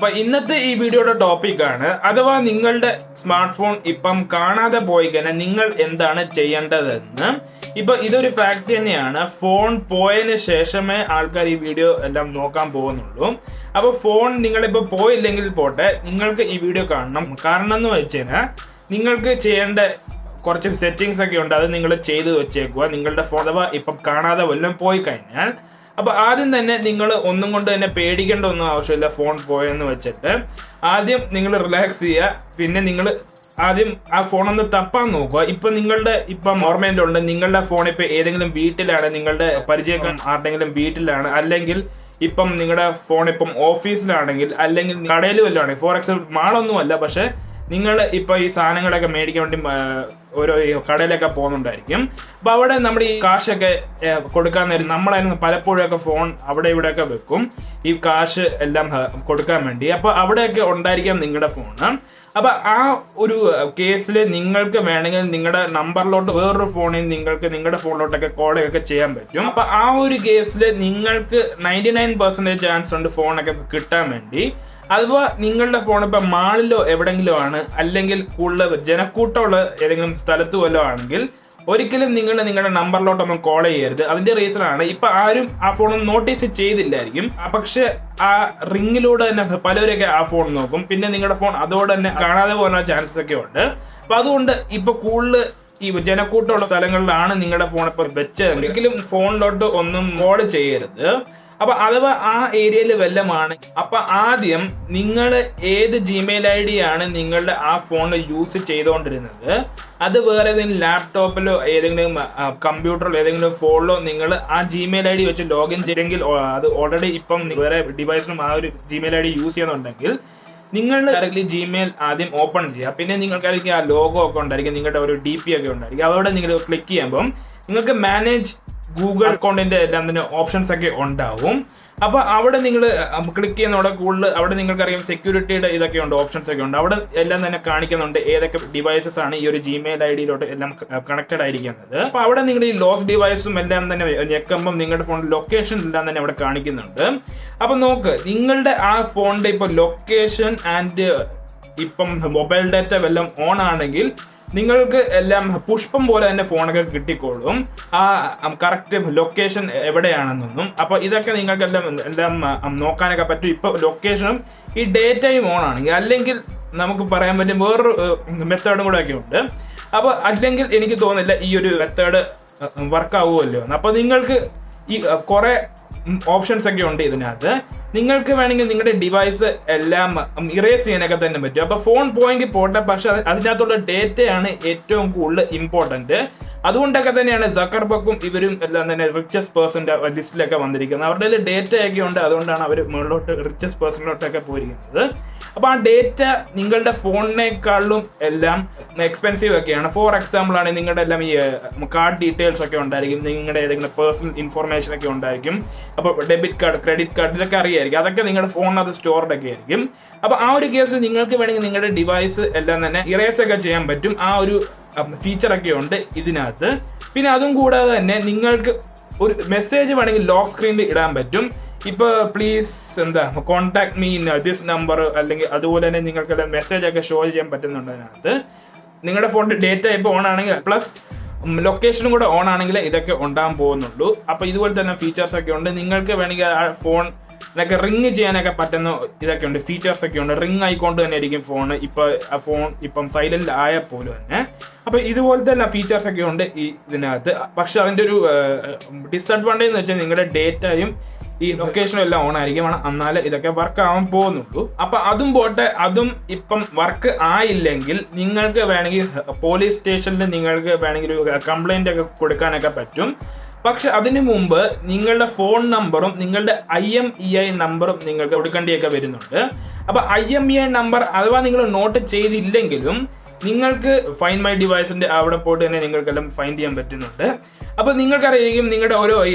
അപ്പൊ ഇന്നത്തെ ഈ വീഡിയോയുടെ ടോപ്പിക്കാണ് അഥവാ നിങ്ങളുടെ സ്മാർട്ട് ഫോൺ ഇപ്പം കാണാതെ പോയി കഴിഞ്ഞാൽ നിങ്ങൾ എന്താണ് ചെയ്യേണ്ടതെന്ന് ഇപ്പൊ ഇതൊരു ഫാക്ട് തന്നെയാണ് ഫോൺ പോയതിന് ശേഷമേ ആൾക്കാർ ഈ വീഡിയോ എല്ലാം നോക്കാൻ പോകുന്നുള്ളൂ അപ്പൊ ഫോൺ നിങ്ങളിപ്പോ പോയില്ലെങ്കിൽ പോട്ടെ നിങ്ങൾക്ക് ഈ വീഡിയോ കാണണം കാരണം എന്ന് വെച്ച് കഴിഞ്ഞാൽ നിങ്ങൾക്ക് ചെയ്യേണ്ട കുറച്ച് സെറ്റിങ്സ് ഒക്കെ ഉണ്ട് അത് നിങ്ങൾ ചെയ്ത് വെച്ചേക്കുക നിങ്ങളുടെ ഫോൺ അഥവാ ഇപ്പം കാണാതെ വല്ലതും പോയി കഴിഞ്ഞാൽ അപ്പൊ ആദ്യം തന്നെ നിങ്ങൾ ഒന്നും കൊണ്ട് തന്നെ പേടിക്കേണ്ട ഒന്നും ആവശ്യമില്ല ഫോൺ പോയെന്ന് വെച്ചിട്ട് ആദ്യം നിങ്ങൾ റിലാക്സ് ചെയ്യുക പിന്നെ നിങ്ങൾ ആദ്യം ആ ഫോൺ ഒന്ന് തപ്പാൻ നോക്കുക ഇപ്പൊ നിങ്ങളുടെ ഇപ്പം ഓർമ്മയിലുണ്ട് നിങ്ങളുടെ ഫോൺ ഇപ്പൊ ഏതെങ്കിലും വീട്ടിലാണ് നിങ്ങളുടെ പരിചയക്കാർ ആരുടെങ്കിലും വീട്ടിലാണ് അല്ലെങ്കിൽ ഇപ്പം നിങ്ങളുടെ ഫോൺ ഇപ്പം ഓഫീസിലാണെങ്കിൽ അല്ലെങ്കിൽ കടയിൽ വല്ലതും ആണെങ്കിൽ ഫോർ എക്സാമ്പിൾ മാളൊന്നും അല്ല പക്ഷെ നിങ്ങൾ ഇപ്പൊ ഈ സാധനങ്ങളൊക്കെ മേടിക്കാൻ വേണ്ടി ആ, ഓരോ ഈ കടയിലൊക്കെ പോകുന്നുണ്ടായിരിക്കും അപ്പൊ അവിടെ നമ്മുടെ ഈ കാശൊക്കെ ഏ, കൊടുക്കാൻ നേരം നമ്മളായിരുന്നു പലപ്പോഴും ഒക്കെ ഫോൺ അവിടെ ഇവിടെയൊക്കെ വെക്കും ഈ കാശ് എല്ലാം ആ, കൊടുക്കാൻ വേണ്ടി അപ്പൊ അവിടെയൊക്കെ ഉണ്ടായിരിക്കാം നിങ്ങളുടെ ഫോണ് അപ്പൊ ആ ഒരു കേസിൽ നിങ്ങൾക്ക് വേണമെങ്കിൽ നിങ്ങളുടെ നമ്പറിലോട്ട് വേറൊരു ഫോണിൽ നിങ്ങൾക്ക് നിങ്ങളുടെ ഫോണിലോട്ടൊക്കെ കോളൊക്കെ ചെയ്യാൻ പറ്റും അപ്പൊ ആ ഒരു കേസിൽ നിങ്ങൾക്ക് നയൻറ്റി നയൻ പെർസെന്റേജ് ചാൻസ് ഉണ്ട് ഫോണൊക്കെ കിട്ടാൻ വേണ്ടി അഥവാ നിങ്ങളുടെ ഫോൺ ഇപ്പൊ മാളിലോ എവിടെങ്കിലും ആണ് അല്ലെങ്കിൽ കൂടുതൽ ജനക്കൂട്ടമുള്ള ഏതെങ്കിലും സ്ഥലത്ത് വല്ലതും ആണെങ്കിൽ ഒരിക്കലും നിങ്ങൾ നിങ്ങളുടെ നമ്പറിലോട്ടൊന്നും കോൾ ചെയ്യരുത് അതിന്റെ റീസൺ ആണ് ഇപ്പൊ ആരും ആ ഫോൺ നോട്ടീസ് ചെയ്തില്ലായിരിക്കും ആ പക്ഷെ ആ റിങ്ങിലൂടെ തന്നെ പലരൊക്കെ ആ ഫോൺ നോക്കും പിന്നെ നിങ്ങളുടെ ഫോൺ അതോടെ തന്നെ കാണാതെ പോകാനുള്ള ചാൻസസ് ഒക്കെ ഉണ്ട് അപ്പൊ അതുകൊണ്ട് ഇപ്പൊ കൂടുതൽ ഈ ജനക്കൂട്ടമുള്ള സ്ഥലങ്ങളിലാണ് നിങ്ങളുടെ ഫോൺ ഇപ്പൊ വെച്ചത് ഒരിക്കലും ഫോണിലോട്ട് ഒന്നും കോൾ ചെയ്യരുത് അപ്പൊ അഥവാ ആ ഏരിയയിൽ വല്ലമാണ് അപ്പൊ ആദ്യം നിങ്ങൾ ഏത് ജിമെയിൽ ഐ ഡി ആണ് നിങ്ങളുടെ ആ ഫോണിൽ യൂസ് ചെയ്തുകൊണ്ടിരുന്നത് അത് വേറെ ഏതെങ്കിലും ലാപ്ടോപ്പിലോ ഏതെങ്കിലും കമ്പ്യൂട്ടറിലോ ഏതെങ്കിലും ഫോണിലോ നിങ്ങൾ ആ ജിമെയിൽ ഐ ഡി വെച്ച് ലോഗിൻ ചെയ്തെങ്കിൽ ഓ- അത് ഓൾറെഡി ഇപ്പം വേറെ ഡിവൈസിലും ആ ഒരു ജിമെയിൽ ഐ ഡി യൂസ് ചെയ്യുന്നുണ്ടെങ്കിൽ നിങ്ങൾ ഡയറക്ട്ലി ജിമെയിൽ ആദ്യം ഓപ്പൺ ചെയ്യുക പിന്നെ നിങ്ങൾക്കായിരിക്കും ആ ലോഗോ ഒക്കെ ഉണ്ടായിരിക്കും നിങ്ങളുടെ ഒരു ഡി പി ഒക്കെ ഉണ്ടായിരിക്കും അവിടെ നിങ്ങൾ ക്ലിക്ക് ചെയ്യുമ്പം നിങ്ങൾക്ക് മാനേജ് ഗൂഗിൾ അക്കൗണ്ടിന്റെ എല്ലാം തന്നെ ഓപ്ഷൻസ് ഒക്കെ ഉണ്ടാവും അപ്പൊ അവിടെ നിങ്ങൾ ക്ലിക്ക് ചെയ്യുന്നവിടെ കൂടുതൽ അവിടെ നിങ്ങൾക്കറിയാം സെക്യൂരിറ്റിയുടെ ഇതൊക്കെ ഉണ്ട് ഓപ്ഷൻസ് ഒക്കെ ഉണ്ട് അവിടെ എല്ലാം തന്നെ കാണിക്കുന്നുണ്ട് ഏതൊക്കെ ഡിവൈസസ് ആണ് ഈ ഒരു ജിമെയിൽ ഐ ഡിയിലോട്ട് എല്ലാം കണക്റ്റഡ് ആയിരിക്കുന്നത് അപ്പൊ അവിടെ നിങ്ങൾ ഈ ലോസ് ഡിവൈസും എല്ലാം തന്നെ ഞെക്കുമ്പം നിങ്ങളുടെ ഫോണിൽ ലൊക്കേഷൻ എല്ലാം തന്നെ അവിടെ കാണിക്കുന്നുണ്ട് അപ്പൊ നോക്ക് നിങ്ങളുടെ ആ ഫോണിന്റെ ഇപ്പൊ ലൊക്കേഷൻ ആൻഡ് ഇപ്പം മൊബൈൽ ഡാറ്റ വല്ലതും ഓൺ ആണെങ്കിൽ നിങ്ങൾക്ക് എല്ലാം പുഷ്പം പോലെ തന്നെ ഫോണൊക്കെ കിട്ടിക്കോളും ആ കറക്റ്റ് ലൊക്കേഷൻ എവിടെയാണെന്നൊന്നും അപ്പൊ ഇതൊക്കെ നിങ്ങൾക്കെല്ലാം എല്ലാം ആ, നോക്കാനൊക്കെ പറ്റും ഇപ്പൊ ലൊക്കേഷനും ഈ ഡേറ്റയും ഓൺ ആണെങ്കിൽ അല്ലെങ്കിൽ നമുക്ക് പറയാൻ പറ്റും വേറൊരു മെത്തേഡും കൂടെ ഒക്കെ ഉണ്ട് അപ്പൊ അല്ലെങ്കിൽ എനിക്ക് തോന്നുന്നില്ല ഈ ഒരു മെത്തേഡ് വർക്ക് ആവുമല്ലോ എന്ന്. അപ്പൊ നിങ്ങൾക്ക് ഈ കുറെ ഓപ്ഷൻസ് ഒക്കെ ഉണ്ട് ഇതിനകത്ത് നിങ്ങൾക്ക് വേണമെങ്കിൽ നിങ്ങളുടെ ഡിവൈസ് എല്ലാം ഇറേസ് ചെയ്യാനൊക്കെ തന്നെ പറ്റും അപ്പൊ ഫോൺ പോയെങ്കിൽ പോട്ടെ പക്ഷെ അത് അതിനകത്തുള്ള ഡേറ്റയാണ് ഏറ്റവും കൂടുതൽ ഇമ്പോർട്ടന്റ് അതുകൊണ്ടൊക്കെ തന്നെയാണ് സക്കർബക്കും ഇവരും എല്ലാം തന്നെ റിച്ചസ്റ്റ് പേഴ്സന്റെ ലിസ്റ്റിലൊക്കെ വന്നിരിക്കുന്നത് അവരുടെ ഡേറ്റ ഒക്കെ ഉണ്ട് അതുകൊണ്ടാണ് അവർ മുകളിലോട്ട് റിച്ചസ്റ്റ് പേഴ്സണിലോട്ടൊക്കെ പോയിരിക്കുന്നത് അപ്പൊ ആ ഡേറ്റ നിങ്ങളുടെ ഫോണിനേക്കാളും എല്ലാം എക്സ്പെൻസീവ് ഒക്കെയാണ് ഫോർ എക്സാമ്പിൾ ആണ് നിങ്ങളുടെ എല്ലാം ഈ കാർഡ് ഡീറ്റെയിൽസ് ഒക്കെ ഉണ്ടായിരിക്കും നിങ്ങളുടെ ഏതെങ്കിലും പേഴ്സണൽ ഇൻഫർമേഷൻ ഒക്കെ ഉണ്ടായിരിക്കും അപ്പോൾ ഡെബിറ്റ് കാർഡ് ക്രെഡിറ്റ് കാർഡ് ഇതൊക്കെ അറിയായിരിക്കും അതൊക്കെ നിങ്ങളുടെ ഫോണിനകത്ത് സ്റ്റോർഡ് ഒക്കെ ആയിരിക്കും അപ്പൊ ആ ഒരു കേസിൽ നിങ്ങൾക്ക് വേണമെങ്കിൽ നിങ്ങളുടെ ഡിവൈസ് എല്ലാം തന്നെ ഇറേസ് ഒക്കെ ചെയ്യാൻ പറ്റും ആ ഒരു ഫീച്ചർ ഒക്കെ ഉണ്ട് ഇതിനകത്ത് പിന്നെ അതും കൂടാതെ തന്നെ നിങ്ങൾക്ക് ഒരു മെസ്സേജ് വേണമെങ്കിൽ ലോക്ക് സ്ക്രീനിൽ ഇടാൻ പറ്റും ഇപ്പൊ പ്ലീസ് എന്താ contact me in this number അല്ലെങ്കിൽ അതുപോലെ തന്നെ നിങ്ങൾക്ക് മെസ്സേജ് ഒക്കെ ഷോ ചെയ്യാൻ പറ്റുന്നുണ്ട് അതിനകത്ത് നിങ്ങളുടെ ഫോണിന്റെ ഡേറ്റ ഇപ്പോൾ ഓൺ ആണെങ്കിൽ പ്ലസ് ലൊക്കേഷനും കൂടെ ഓൺ ആണെങ്കിൽ ഇതൊക്കെ ഉണ്ടാകാൻ പോകുന്നുള്ളൂ അപ്പൊ ഇതുപോലെ തന്നെ ഫീച്ചേഴ്സ് ഒക്കെ ഉണ്ട് നിങ്ങൾക്ക് വേണമെങ്കിൽ ആ ഫോൺ ഇതൊക്കെ റിങ് ചെയ്യാനൊക്കെ പറ്റുന്ന ഇതൊക്കെ ഉണ്ട് ഫീച്ചേഴ്സ് ഒക്കെ ഉണ്ട് റിങ് ആയിക്കൊണ്ട് തന്നെ ആയിരിക്കും ഫോൺ ഇപ്പൊ ആ ഫോൺ ഇപ്പം സൈലന്റ് ആയ പോലും തന്നെ അപ്പൊ ഇതുപോലത്തെ എല്ലാ ഫീച്ചേഴ്സ് ഒക്കെ ഉണ്ട് ഈ ഇതിനകത്ത് പക്ഷെ അതിന്റെ ഒരു ഡിസഡ്വാൻറ്റേജ് എന്ന് വെച്ചാൽ നിങ്ങളുടെ ഡേറ്റയും ഈ ലൊക്കേഷനും എല്ലാം ഓൺ ആയിരിക്കും വേണം എന്നാലേ ഇതൊക്കെ വർക്ക് ആവാൻ പോകുന്നുള്ളൂ അപ്പൊ അതും പോട്ടെ അതും ഇപ്പം വർക്ക് ആയില്ലെങ്കിൽ നിങ്ങൾക്ക് വേണമെങ്കിൽ പോലീസ് സ്റ്റേഷനിൽ നിങ്ങൾക്ക് വേണമെങ്കിൽ ഒരു കംപ്ലൈന്റ് ഒക്കെ കൊടുക്കാനൊക്കെ പറ്റും പക്ഷെ അതിനു മുമ്പ് നിങ്ങളുടെ ഫോൺ നമ്പറും നിങ്ങളുടെ ഐ എം ഇ ഐ നമ്പറും നിങ്ങൾക്ക് കൊടുക്കേണ്ടിയൊക്കെ വരുന്നുണ്ട് അപ്പൊ I M E I number അഥവാ നിങ്ങൾ നോട്ട് ചെയ്തില്ലെങ്കിലും നിങ്ങൾക്ക് ഫൈൻ മൈ ഡിവൈസിന്റെ അവിടെ പോയിട്ട് തന്നെ നിങ്ങൾക്കെല്ലാം ഫൈൻഡ് ചെയ്യാൻ പറ്റുന്നുണ്ട് അപ്പൊ നിങ്ങൾക്കറിയായിരിക്കും നിങ്ങളുടെ ഓരോ ഈ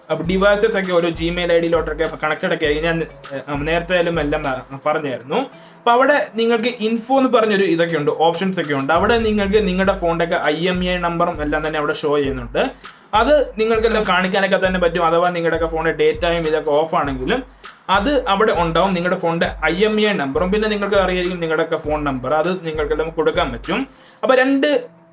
ഡിവൈസസ് ഒക്കെ ഓരോ ജിമെയിൽ ഐ ഡിയിലോട്ടൊക്കെ കണക്റ്റഡ് ഒക്കെ ആയിരിക്കും ഞാൻ ഏഹ്, നേരത്തെ ആയാലും എല്ലാം അഹ് പറഞ്ഞായിരുന്നു അപ്പൊ അവിടെ നിങ്ങൾക്ക് ഇൻഫോ എന്ന് പറഞ്ഞൊരു ഇതൊക്കെ ഉണ്ട് ഓപ്ഷൻസ് ഒക്കെ ഉണ്ട് അവിടെ നിങ്ങൾക്ക് നിങ്ങളുടെ ഫോണിന്റെ ഒക്കെ ഐ എം ഐ നമ്പറും എല്ലാം തന്നെ അവിടെ ഷോ ചെയ്യുന്നുണ്ട് അത് നിങ്ങൾക്കെല്ലാം കാണിക്കാനൊക്കെ തന്നെ പറ്റും അഥവാ നിങ്ങളുടെയൊക്കെ ഫോണിന്റെ ഡേറ്റയും ഇതൊക്കെ ഓഫ് ആണെങ്കിലും അത് അവിടെ ഉണ്ടാവും നിങ്ങളുടെ ഫോണിന്റെ ഐ എം ഐ നമ്പറും പിന്നെ നിങ്ങൾക്ക് അറിയായിരിക്കും നിങ്ങളുടെയൊക്കെ ഫോൺ നമ്പർ അത് നിങ്ങൾക്കെല്ലാം കൊടുക്കാൻ പറ്റും അപ്പൊ രണ്ട്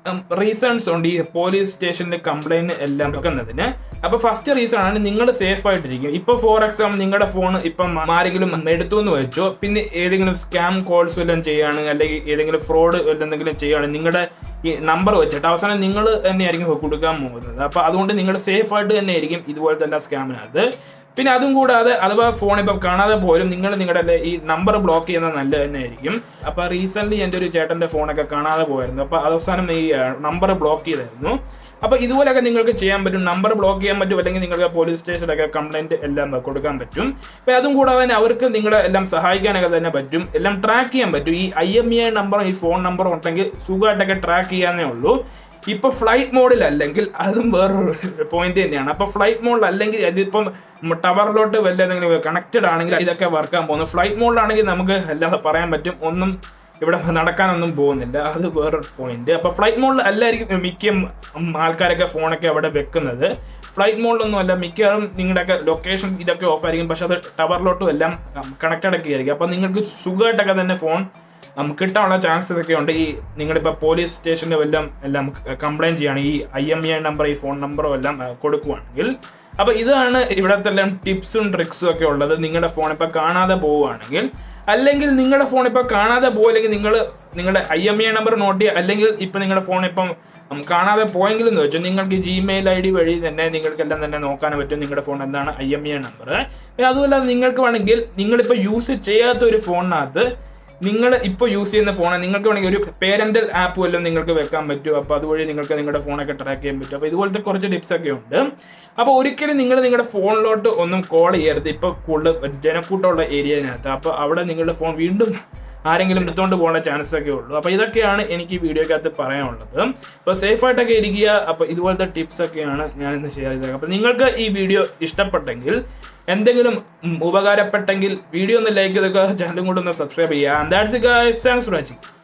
റീസൺസ് ഉണ്ട് ഈ പോലീസ് സ്റ്റേഷനിൽ കംപ്ലൈന്റ് എല്ലാം വെക്കുന്നതിന് അപ്പൊ ഫസ്റ്റ് റീസൺ ആണ് നിങ്ങൾ സേഫ് ആയിട്ടിരിക്കും ഇപ്പൊ ഫോർ എക്സാമ്പിൾ നിങ്ങളുടെ ഫോൺ ഇപ്പം ആരെങ്കിലും എടുത്തു എന്ന് വെച്ചോ പിന്നെ ഏതെങ്കിലും സ്കാം കോൾസ് വല്ലതും ചെയ്യാണ് അല്ലെങ്കിൽ ഏതെങ്കിലും ഫ്രോഡ് എന്തെങ്കിലും ചെയ്യാണ് നിങ്ങളുടെ ഈ നമ്പർ വെച്ചിട്ട് അവസാനം നിങ്ങൾ തന്നെയായിരിക്കും കൊടുക്കാൻ പോകുന്നത് അപ്പൊ അതുകൊണ്ട് നിങ്ങൾ സേഫ് ആയിട്ട് തന്നെ ആയിരിക്കും ഇതുപോലത്തെ എല്ലാ സ്കാമിനകത്ത് പിന്നെ അതും കൂടാതെ അഥവാ ഫോൺ ഇപ്പം കാണാതെ പോലും നിങ്ങൾ നിങ്ങളുടെ ഈ നമ്പർ ബ്ലോക്ക് ചെയ്യുന്നത് നല്ലത് തന്നെ ആയിരിക്കും അപ്പൊ റീസെന്റ് എൻ്റെ ഒരു ചേട്ടന്റെ ഫോണൊക്കെ കാണാതെ പോയിരുന്നു അപ്പൊ അവസാനം ഈ നമ്പർ ബ്ലോക്ക് ചെയ്തായിരുന്നു അപ്പൊ ഇതുപോലെയൊക്കെ നിങ്ങൾക്ക് ചെയ്യാൻ പറ്റും നമ്പർ ബ്ലോക്ക് ചെയ്യാൻ പറ്റും അല്ലെങ്കിൽ നിങ്ങൾക്ക് പോലീസ് സ്റ്റേഷനിലൊക്കെ കംപ്ലൈന്റ് എല്ലാം കൊടുക്കാൻ പറ്റും പിന്നെ അതും കൂടാതെ തന്നെ അവർക്ക് നിങ്ങളെ എല്ലാം സഹായിക്കാനൊക്കെ തന്നെ പറ്റും എല്ലാം ട്രാക്ക് ചെയ്യാൻ പറ്റും ഈ ഐ എം ഇ ഐ നമ്പറും ഈ ഫോൺ നമ്പറും ഉണ്ടെങ്കിൽ സുഖമായിട്ടൊക്കെ ട്രാക്ക് ചെയ്യാന്നേ ഉള്ളൂ ഇപ്പൊ ഫ്ലൈറ്റ് മോഡിൽ അല്ലെങ്കിൽ അതും വേറൊരു പോയിന്റ് തന്നെയാണ് അപ്പൊ ഫ്ലൈറ്റ് മോഡിൽ അല്ലെങ്കിൽ ഇതിപ്പം ടവറിലോട്ട് വല്ല ഏതെങ്കിലും കണക്റ്റഡ് ആണെങ്കിൽ ഇതൊക്കെ വർക്കാൻ പോകുന്നു ഫ്ലൈറ്റ് മോഡിലാണെങ്കിൽ നമുക്ക് എല്ലാം പറയാൻ പറ്റും ഒന്നും ഇവിടെ നടക്കാനൊന്നും പോകുന്നില്ല അത് വേറൊരു പോയിന്റ് അപ്പൊ ഫ്ലൈറ്റ് മോഡിൽ അല്ലായിരിക്കും മിക്ക ആൾക്കാരൊക്കെ ഫോണൊക്കെ അവിടെ വെക്കുന്നത് ഫ്ലൈറ്റ് മോഡിലൊന്നും അല്ല മിക്കവാറും നിങ്ങളുടെയൊക്കെ ലൊക്കേഷൻ ഇതൊക്കെ ഓഫ് ആയിരിക്കും പക്ഷെ അത് ടവറിലോട്ടും എല്ലാം കണക്റ്റഡ് ഒക്കെ ആയിരിക്കും അപ്പൊ നിങ്ങൾക്ക് സുഖമായിട്ടൊക്കെ തന്നെ ഫോൺ നമുക്ക് കിട്ടാനുള്ള ചാൻസസ് ഒക്കെ ഉണ്ട് ഈ നിങ്ങളിപ്പോൾ പോലീസ് സ്റ്റേഷനിൽ എല്ലാം എല്ലാം കംപ്ലൈൻറ്റ് ചെയ്യാണ് ഈ ഐ എം ഐ നമ്പർ ഈ ഫോൺ നമ്പറും എല്ലാം ആ, കൊടുക്കുവാണെങ്കിൽ അപ്പൊ ഇതാണ് ഇവിടത്തെ എല്ലാം ടിപ്സും ട്രിക്സും ഒക്കെ ഉള്ളത് നിങ്ങളുടെ ഫോൺ ഇപ്പൊ കാണാതെ പോവുകയാണെങ്കിൽ അല്ലെങ്കിൽ നിങ്ങളുടെ ഫോൺ ഇപ്പൊ കാണാതെ പോയില്ലെങ്കിൽ നിങ്ങൾ നിങ്ങളുടെ I M I number note ചെയ്യുക അല്ലെങ്കിൽ ഇപ്പൊ നിങ്ങളുടെ ഫോൺ ഇപ്പം ഉം, കാണാതെ പോയെങ്കിലും എന്ന് വെച്ചാൽ നിങ്ങൾക്ക് ജിമെയിൽ ഐ ഡി വഴി തന്നെ നിങ്ങൾക്കെല്ലാം തന്നെ നോക്കാൻ പറ്റും നിങ്ങളുടെ ഫോൺ എന്താണ് ഐ എം ഐ നമ്പർ പിന്നെ അതുപോലെ നിങ്ങൾക്ക് വേണമെങ്കിൽ നിങ്ങളിപ്പോൾ യൂസ് ചെയ്യാത്ത ഒരു ഫോണിനകത്ത് നിങ്ങൾ ഇപ്പോൾ യൂസ് ചെയ്യുന്ന ഫോൺ നിങ്ങൾക്ക് വേണമെങ്കിൽ ഒരു പേരന്റൽ ആപ്പ് വല്ലതും നിങ്ങൾക്ക് വെക്കാൻ പറ്റും അപ്പോൾ അതുവഴി നിങ്ങൾക്ക് നിങ്ങളുടെ ഫോണൊക്കെ ട്രാക്ക് ചെയ്യാൻ പറ്റും അപ്പോൾ ഇതുപോലത്തെ കുറച്ച് ടിപ്സ് ഒക്കെ ഉണ്ട് അപ്പോൾ ഒരിക്കലും നിങ്ങൾ നിങ്ങളുടെ ഫോണിലോട്ട് ഒന്നും കോൾ ചെയ്യരുത് ഇപ്പോൾ കൂടുതൽ ജനക്കൂട്ടമുള്ള ഏരിയതിനകത്ത് അപ്പോൾ അവിടെ നിങ്ങളുടെ ഫോൺ വീണ്ടും ആരെങ്കിലും എടുത്തുകൊണ്ട് പോകേണ്ട ചാൻസസ് ഒക്കെ ഉള്ളൂ അപ്പോൾ ഇതൊക്കെയാണ് എനിക്ക് ഈ വീഡിയോക്കകത്ത് പറയാനുള്ളത് അപ്പോൾ സേഫ് ആയിട്ടൊക്കെ ഇരിക്കുക അപ്പോൾ ഇതുപോലത്തെ ടിപ്സ് ഒക്കെയാണ് ഞാൻ ഇന്ന് ഷെയർ ചെയ്തത് അപ്പോൾ നിങ്ങൾക്ക് ഈ വീഡിയോ ഇഷ്ടപ്പെട്ടെങ്കിൽ എന്തെങ്കിലും ഉം, ഉപകാരപ്പെട്ടെങ്കിൽ വീഡിയോ ഒന്ന് ലൈക്ക് ചെയ്തൊക്കെ ചാനലും കൂടെ ഒന്ന് സബ്സ്ക്രൈബ് ചെയ്യുക and that's guys thanks for watching